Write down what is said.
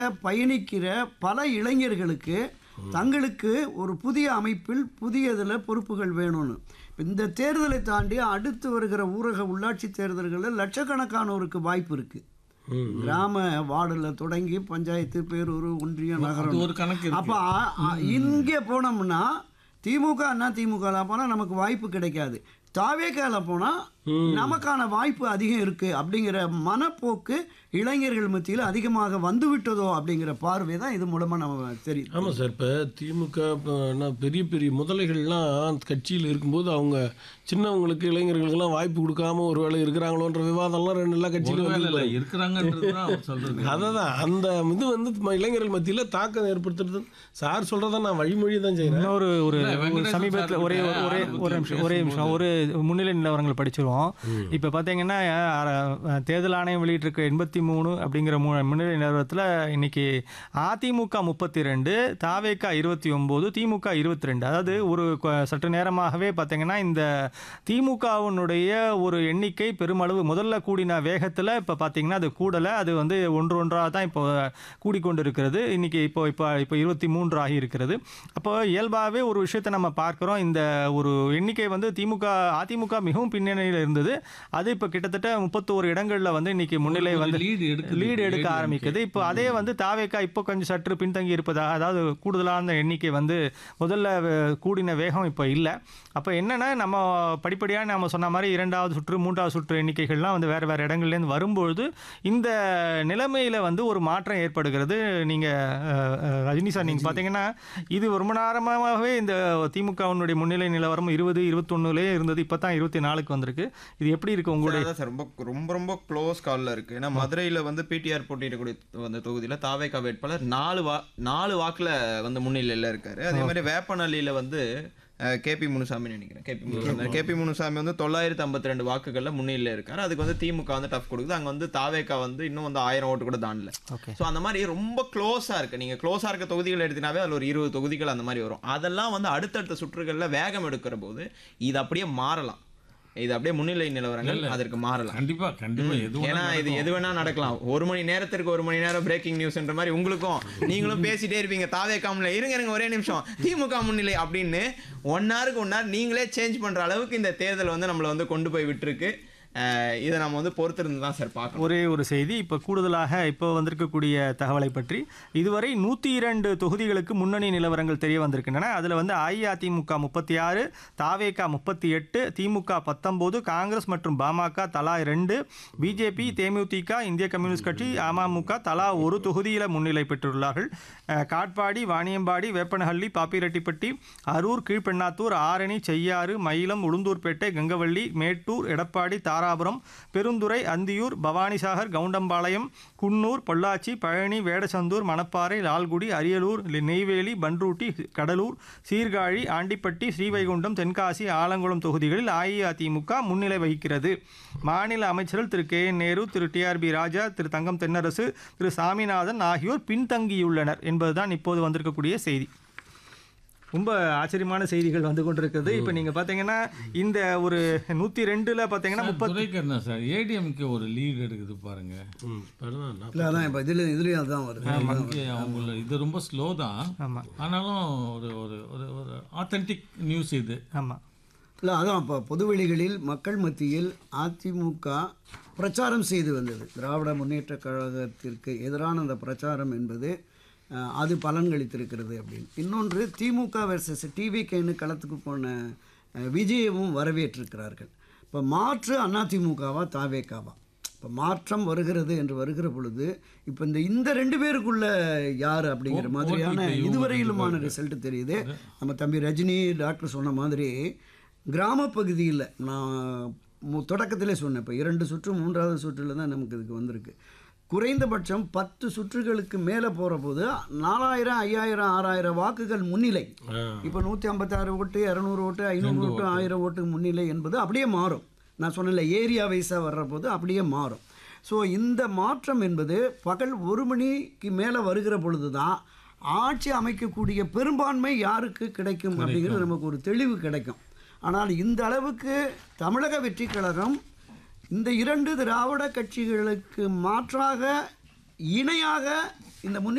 பயணிக்கிற பல இளைஞர்களுக்கு தங்களுக்கு ஒரு புதிய அமைப்பில் புதிய இதில் பொறுப்புகள் வேணும்னு இப்ப இந்த தேர்தலை தாண்டி அடுத்து வருகிற ஊரக உள்ளாட்சி தேர்தல்களில் லட்சக்கணக்கானோருக்கு வாய்ப்பு இருக்குது கிராம வார்டில் தொடங்கி பஞ்சாயத்து பேரூர் ஒன்றியம் அது நகரம் ஒரு கணக்கு இருக்கு அப்போ இங்கே போனோம்னா திமுக அண்ணா திமுகவில் போனால் நமக்கு வாய்ப்பு கிடைக்காது தாவேக்கால போனால் நமக்கான வாய்ப்பு அதிகம் இருக்குது அப்படிங்கிற மனப்போக்கு இளைஞர்கள் மத்தியில் அதிகமாக வந்துவிட்டதோ அப்படிங்கிற பார்வை தான் இது மூலமாக நம்ம தெரியும் ஆமாம் சார் இப்போ திமுக இப்போ என்ன பெரிய பெரிய முதலைகள்லாம் கட்சியில் இருக்கும்போது அவங்க சின்னவங்களுக்கு இளைஞர்களுக்கெல்லாம் வாய்ப்பு கொடுக்காம ஒரு வேளை இருக்கிறாங்களோன்ற விவாதம்லாம் ரெண்டு எல்லா கட்சியிலும் ஒருவேளை வந்து இல்லை இருக்கிறாங்கன்றது தான் அவர் சொல்றது அதான் அந்த இது வந்து ம- இளைஞர்கள் மத்தியில் தாக்கம் ஏற்படுத்துறது சார் சொல்கிறத நான் வழிமொழி தான் செய்கிறேன் இன்னொரு ஒரு இல்ல, ஒரு வெங்கடேசன் சமீபத்தில் சார் ஒரே கிட்ட ஒரு- ஒரே ஆரம்பத்துல ஒரு நிமிஷம் ஒரே நிமிஷம் ஒரு முன்னிலை நிலவரங்கள் படிச்சிருவோம் இப்போ பார்த்தீங்கன்னா அஹ், தேர்தல் ஆணையம் வெளியிட்டிருக்க எண்பத்தி மூணு அப்படிங்கிற மூ முன்னிலை நிலவரத்தில் இன்னைக்கு அதிமுக முப்பத்தி ரெண்டு தாவேக்கா இருபத்தி ஒம்பது திமுக இருபத்தி ரெண்டு அதாவது ஒரு கொ- சற்று நேரமாகவே பார்த்தீங்கன்னா இந்த திமுகவினுடைய ஒரு எண்ணிக்கை பெருமளவு முதல்ல கூடின வேகத்தில் இப்போ பார்த்தீங்கன்னா அது கூடலை அது வந்து ஒன்று ஒன்றாக தான் இப்போ கூடிக்கொண்டு இருக்கிறது இன்னைக்கு இப்போ இப்போ இப்போ இருபத்தி மூன்று ஆகி இருக்கிறது அப்போ இயல்பாகவே ஒரு விஷயத்தை நம்ம பார்க்குறோம் இந்த ஒரு எண்ணிக்கை வந்து திமுக அதிமுக மிகவும் பின்னணியில் இருந்தது அது இப்போ கிட்டத்தட்ட முப்பத்தோரு இடங்களில் வந்து இன்னைக்கு முன்னிலை வந்து லீடு எடுக்குது லீடு எடுக்க ADMK. ஆரம்பிக்குது இப்போ அதே வந்து தாவேக்கா இப்போ கொஞ்சம் சற்று பின்தங்கி இருப்பதாக அதாவது கூடுதலான எண்ணிக்கை வந்து முதல்ல அஹ், கூடின வேகம் இப்போ இல்லை அப்போ என்னன்னா நம்ம படிப்படியாக நம்ம சொன்ன மாதிரி இரண்டாவது சுற்று மூன்றாவது சுற்று எண்ணிக்கைகள்லாம் வந்து வேறு வேறு இடங்கள்லேருந்து வரும்பொழுது இந்த நிலைமையில் வந்து ஒரு மாற்றம் ஏற்படுகிறது நீங்கள் ரஜினி சார் நீங்கள் பார்த்தீங்கன்னா இது ரொம்ப நேரமாகவே இந்த திமுகவினுடைய முன்னிலை நிலவரம் இருபது இருபத்தொன்னுலேயே இருந்தது இப்போ தான் இருபத்தி நாலுக்கு வந்திருக்கு இது எப்படி இருக்குது உங்களுடைய அதான் சார் ரொம்ப ரொம்ப ரொம்ப க்ளோஸ் காலில் இருக்கு ஏன்னா மதுரையில் வந்து பிடிஆர் போட்டியிடக்கூடிய அந்த தொகுதியில் தாவேகா வேட்பாளர் நாலு வா நாலு வாக்கில் வந்து முன்னிலையில் இருக்காரு அதே மாதிரி வேப்பநல்லியில் வந்து கேபி முனுசாமி நினைக்கிறேன் கேபி முனுசாமி கேபி முனுசாமி வந்து தொள்ளாயிரத்தி ஐம்பத்தி ரெண்டு வாக்குகளில் முன்னிலையில் இருக்காரு அதுக்கு வந்து திமுக வந்து டஃப் கொடுக்குது அங்கே வந்து தாவேகா வந்து இன்னும் வந்து ஆயிரம் ஓட்டு கூட தாண்டல ஓகே ஸோ அந்த மாதிரி ரொம்ப க்ளோஸாக இருக்கு நீங்கள் க்ளோஸாக இருக்க தொகுதிகள் எடுத்தினாவே அதில் ஒரு இருபது தொகுதிகள் அந்த மாதிரி வரும் அதெல்லாம் வந்து அடுத்தடுத்த சுற்றுகளில் வேகம் எடுக்கிற போது இது அப்படியே மாறலாம் இது அப்படியே முன்னிலை நிலவரங்கள் அதற்கு மாறலாம் கண்டிப்பா கண்டிப்பா எது ஏன்னா இது எது வேணா நடக்கலாம் ஒரு மணி நேரத்திற்கு ஒரு மணி நேரம் பிரேக்கிங் நியூஸ்ன்ற மாதிரி உங்களுக்கும் நீங்களும் பேசிட்டே இருப்பீங்க தாவே காமில் இருங்க இருங்க ஒரே நிமிஷம் திமுக முன்னிலை அப்படின்னு ஒன் ஹவருக்கு ஒன் ஹவர் நீங்களே சேஞ்ச் பண்ற அளவுக்கு இந்த தேர்தல் வந்து நம்மளை வந்து கொண்டு போய் விட்டுருக்கு அஹ் இதை நம்ம வந்து பொறுத்திருந்து தான் சார் பார்க்கணும் ஒரே ஒரு செய்தி இப்போ கூடுதலாக இப்போ வந்திருக்கக்கூடிய தகவலை பற்றி இதுவரை நூற்றி இரண்டு தொகுதிகளுக்கு முன்னணி நிலவரங்கள் தெரிய வந்திருக்கின்றன அதில் வந்து அஇஅதிமுக முப்பத்தி ஆறு தாவேகா முப்பத்தி எட்டு திமுக பத்தொம்போது காங்கிரஸ் மற்றும் பாமக தலா ரெண்டு பிஜேபி தேமுதிக இந்திய கம்யூனிஸ்ட் கட்சி அமமுக தலா ஒரு தொகுதியில் முன்னிலை பெற்றுள்ளார்கள் அஹ், காட்பாடி வாணியம்பாடி வேப்பனஹள்ளி பாப்பிரெட்டிப்பட்டி அரூர் கீழ்பெண்ணாத்தூர் ஆரணி செய்யாறு மயிலம் உளுந்தூர்பேட்டை கங்கவள்ளி மேட்டூர் எடப்பாடி தாராபுரம் பெருந்துறை அந்தியூர் பவானிசாகர் கவுண்டம்பாளையம் குன்னூர் பொள்ளாச்சி பழனி வேடசந்தூர் மணப்பாறை லால்குடி அரியலூர் லி- நெய்வேலி பன்ருட்டி கடலூர் சீர்காழி ஆண்டிப்பட்டி ஸ்ரீவைகுண்டம் தென்காசி ஆலங்குளம் தொகுதிகளில் அஇஅதிமுக முன்னிலை வகிக்கிறது மாநில அமைச்சர்கள் திரு கே என் நேரு திரு டிஆர்பி ராஜா திரு தங்கம் தென்னரசு திரு சாமிநாதன் ஆகியோர் பின்தங்கியுள்ளனர் என்பதுதான் இப்போது வந்திருக்கக்கூடிய செய்தி ரொம்ப ஆச்சரியமான செய்திகள் வந்து கொண்டிருக்கிறது இப்போ நீங்கள் பார்த்தீங்கன்னா இந்த ஒரு நூற்றி ரெண்டில் பார்த்தீங்கன்னா முப்பத்தி துரைக்கண்ணா சார் ஏடிஎம்கே ஒரு லீடு எடுக்குது பாருங்க ம் பரவாயில்ல நான் இல்லை அதான் இப்போ இதில் இதுலேயும் அதுதான் வருது இங்கே அவங்கள இது ரொம்ப ஸ்லோ தான் ஆமாம் ஆனாலும் ஒரு ஒரு ஒரு ஒரு ஆத்தென்டிக் நியூஸ் இது ஆமாம் இல்லை அதான் இப்போ பொதுவெளிகளில் மக்கள் மத்தியில் அதிமுக பிரச்சாரம் செய்து வந்தது திராவிட முன்னேற்ற கழகத்திற்கு எதிரான அந்த பிரச்சாரம் என்பது அஹ், அது பலன்களித்திருக்கிறது அப்படின்னு இன்னொன்று திமுக வெர்சஸ் டிவிகேன்னு களத்துக்கு போன அஹ், விஜயவும் வரவேற்றிருக்கிறார்கள் இப்போ மாற்று அதிமுகவா தாவேக்காவா இப்போ மாற்றம் வருகிறது என்று வருகிற பொழுது இப்போ இந்த இந்த ரெண்டு பேருக்குள்ள யார் அப்படிங்கிற ஓ- மாதிரியான ஓட்டிட்டு இவங்க இதுவரையிலுமான ரெண்டு ரிசல்ட் தெரியுது நம்ம தம்பி ரஜினி டாக்டர் சொன்ன மாதிரி கிராமப்பகுதியில் நான் மு- தொடக்கத்திலே சொன்னேன் இப்போ இரண்டு சுற்று மூன்றாவது சுற்றில் தான் நமக்கு இதுக்கு வந்திருக்கு குறைந்தபட்சம் பத்து சுற்றுகளுக்கு மேலே போகிற போது நாலாயிரம் ஐயாயிரம் ஆறாயிரம் வாக்குகள் முன்னிலை இப்போ நூற்றி ஐம்பத்தாறு ஓட்டு இரநூறு ஓட்டு ஐநூறு ஓட்டு ஆயிரம் ஓட்டு முன்னிலை என்பது அப்படியே மாறும் நான் சொன்னல ஏரியா வைஸாக வர்ற போது அப்படியே மாறும் ஸோ இந்த மாற்றம் என்பது பகல் ஒரு மணிக்கு மேலே வருகிற பொழுது தான் ஆட்சி அமைக்கக்கூடிய பெரும்பான்மை யாருக்கு கிடைக்கும் அப்படிங்கிறது நமக்கு ஒரு தெளிவு கிடைக்கும் ஆனால் இந்த அளவுக்கு தமிழக வெற்றி கழகம் இந்த இரண்டு திராவிட கட்சிகளுக்கு மாற்றாக இணையாக இந்த முன்னே